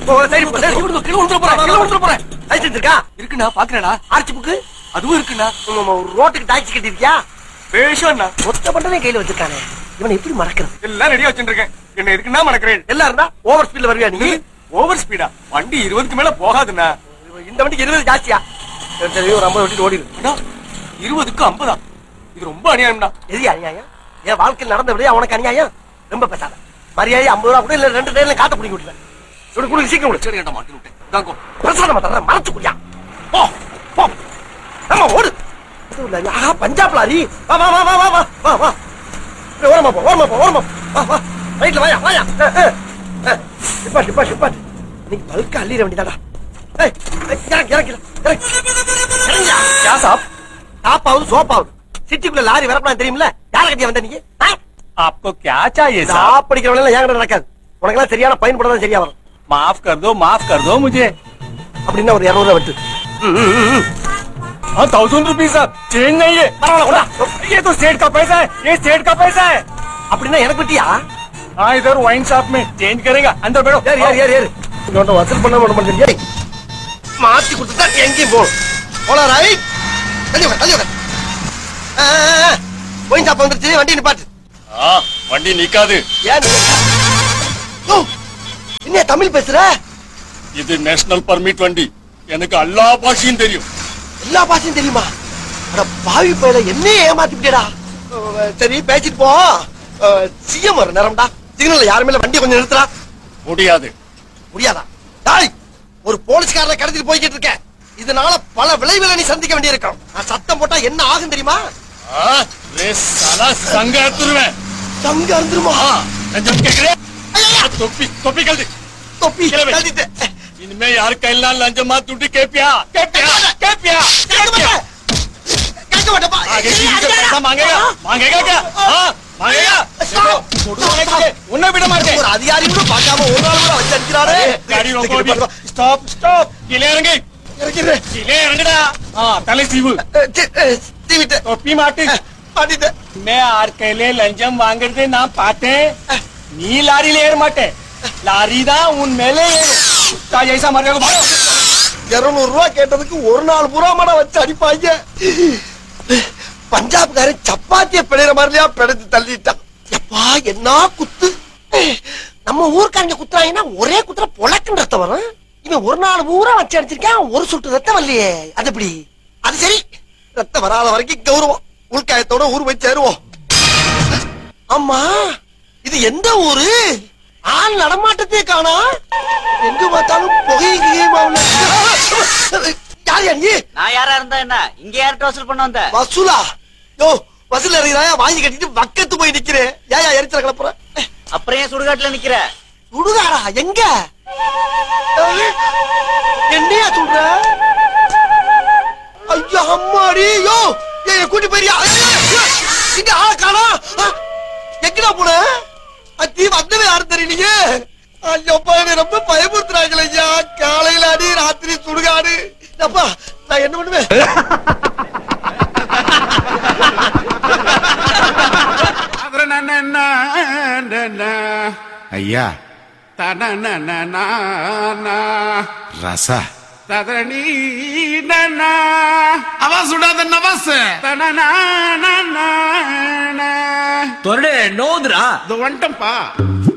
ஓ, சரி போ, சரி விடுங்க, கீழே விழுந்துற போறேன், கீழே விழுந்துற போறேன். லைசென்ஸ் இருக்கா? இருக்குண்ணா பாக்குறேண்ணா ஆர்ச்சி புக்கு? அதுவும் இருக்குண்ணா உம், உம், ரோட்டுக்கு டாக்ஸி கட்டிருக்கியா? பேஷண்ணா மொத்த பண்டமே கையில வச்சிருக்கானே. இவனை எப்படி மறக்கிறது? எல்லாம் ரெடியா வச்சுருக்கேன் என்ன இருக்குன்னா மறக்கிறேன் எல்லாம் இருந்தா over speed ல வருவியா நீ? ஓவர் ஸ்பீடா வண்டி இருபதுக்கு மேல போகாதுண்ணா இந்த வண்டிக்கு 20 ஜாஸ்தியா? சரி, சரி, ஒரு 50 ஓட்டிட்டு ஓடிரு. அண்ணா, இருபதுக்கு ஐம்பதா இது ரொம்ப அநியாயம்டா எதுயா அநியாயம்? என் வாழ்க்கையில் நடந்த விடையா உனக்கு அநியாயம்? ரொம்ப பேசாத. மரியாதை 50 ரூபா கூட இல்ல ரெண்டு ட்ரெயின்ல காத்த பிடிங்கி விட்டுருவேன். இவனுக்கு கொடுங்க, சீக்கிரம் விடு. சரி ஏன்டா மாட்டி விட்டேன் தாங்கோ பிரசாதமா தர்றேன், மறைச்சு குடியா. போ, போ. ஆமா, ஓடு. இதுவும் இல்ல, ஆஹா, பஞ்சாப் லாரி. வா, வா, வா, வா, வா, வா, வா, வா. இப்படி ஓரமா போ, ஓரமா போ, ஓரமா போ. வா, வா. ரைட்ல வாயா, வாயா. அஹ், அஹ், அஹ். நிப்பாட்டு, நிப்பாட்டு, நிப்பாட்டு. இன்னைக்கு பல்கா அள்ளிட வேண்டியதாடா. ஏய், ஏய், இறங்கு, இறங்கு, இறங்கு. இறங்குயா. யா சாப் டாப்பாவது சோப்பாவது சிட்டிக்குள்ள லாரி வரப்பலாம் தெரியுமில்ல யார கட்டியா வந்த நீங்க ஆ? आपको क्या चाहिए साहब சாப் படிக்கிறவங்க எல்லாம் ஏன் நடக்காது உனக்கெல்லாம் சரியான பயன்படுறதா சரியா வரும் माफ कर दो माफ कर दो मुझे அப்படின்னா ஒரு இருநூறு வெட்டு ம், ம், ம், ம். हाँ थाउजेंड रुपीज साहब चेंज नहीं है பரவாயில்ல, கொண்டா. ये तो सेठ का पैसा है ये सेठ का पैसा है அப்படின்னா எனக்கு வெட்டியா हाँ इधर वाइन शॉप में चेंज करेगा अंदर बैठो ஏறு ஏறு ஏறு ஏறு இங்க வந்து வசூல் பண்ண விட மாட்டேன் ஏய் மாத்தி கொடுத்துட்டா எங்கேயும் போகணும் போலாம் ரைட் தள்ளி உட்கார், தள்ளி உட்கார். ஆ, ஆ, ஆ. ஒயின் ஷாப் வந்துருச்சு வண்டி நிப்பாட்டு हाँ வண்டி நிக்காது ஏன் நீ- ஓ, என்ன தமிழ் பேசுற இது நேஷனல் பர்மிட் வண்டி எனக்கு எல்லா பாஷையும் தெரியும் எல்லா பாஷையும் தெரியுமா அட பாவி பயில என்னையே ஏமாத்திட்டேடா சரி பேசிட்டு போ சிஎம் வர நேரம்டா சிக்னல்ல யாருமே இல்ல வண்டி கொஞ்சம் நிறுத்துறா முடியாது முடியாதா டாய் ஒரு போலீஸ்காரனை கடத்திட்டு போய்கிட்டு இருக்கேன் இதனால பல விளைவுகளை நீ சந்திக்க வேண்டியிருக்கும் நான் சத்தம் போட்டா என்ன ஆகும் தெரியுமா हाँ रे साला संग तुरवें தங்க அறுந்துருமா हाँ लंजम के करे टोपी टोपी कर दे தொப்பி கிளம்பு. கழட்டிட்டேன். इनमें यार कहना लंजम मार टूटी के पिया के पिया के पिया के கேட்க पिया மாட்டேன். கேட்க மாட்டேப்பா. आगे किसी से पैसा मांगेगा मांगेगा क्या हाँ मांगेगा Stop. छोटू होने के लिए उन्हें भी मार ஒரு அதிகாரி கூட பார்க்காம ஒரு நாள் கூட வச்சு அடிக்கிறாரு गाड़ी रोको अभी स्टॉप स्टॉप किले इरंगे இறக்கிறேன். किले इरंगड़ा हाँ तले सीबू அஹ், சி- அஹ், தீவிட்டேன். टोपी माटी அஹ், மாட்டிட்டேன். मैं आर कहले लंजम मांगते ना पाते नी लारी लेर माटे लारी दा उन मेले का जैसा मर को भागो இருநூறு ரூபாய் கேட்டதுக்கு ஒரு நாள் பூரா மட வச்சு அடிப்பாங்க பஞ்சாப்காரன் சப்பாத்திய பிழைற மாதிரியா பிழைச்சு தள்ளிட்டான் எப்பா என்ன குத்து நம்ம ஊர்க்காரங்க குத்துறாங்கன்னா ஒரே குத்துற பொழக்குன்னு ரத்தம் வரும் இவன் ஒரு நாள் பூரா வச்சு அடிச்சிருக்கான் ஒரு சுட்டு ரத்தம் வரலையே அது எப்படி அது சரி ரத்தம் வராத வரைக்கும் கௌரவம் உள்காயத்தோட ஊர் போய் சேருவோம் ஆமா இது எந்த ஊரு ஆள் நடமாட்டத்தே காணா எங்க பார்த்தாலும் புகையும் கிகையுமா உள்ள யார் யா நீ நான் யாரா இருந்தா என்ன இங்க யார்கிட்ட வசூல் பண்ண வந்த வசூலா யோ வசூல் அறிகிறாயா வாங்கி கட்டிட்டு பக்கத்து போய் நிக்கிறேன் ஏயா எரிச்சல கிளப்புற அப்புறம் ஏன் சுடுகாட்டுல நிக்கிற சுடுகாடா எங்க அஹ், என்னையா சொல்ற ஐயா அம்மாடி யோ ஏய் கூட்டி போயிரியா இங்க ஆள காணா எங்கடா போன அத்தி வந்தவே யாரும் தெரியலையே ஐயோ பையனை ரொம்ப பயமுறுத்துறாங்களே ஐயா காலையில அடி ராத்திரி சுடுகாடு அப்பா நான் என்ன பண்ணுவேன் ஐயா ரச அவ சுடாத நவாஸ் தொரடு நோதுரா வந்துட்டம்பா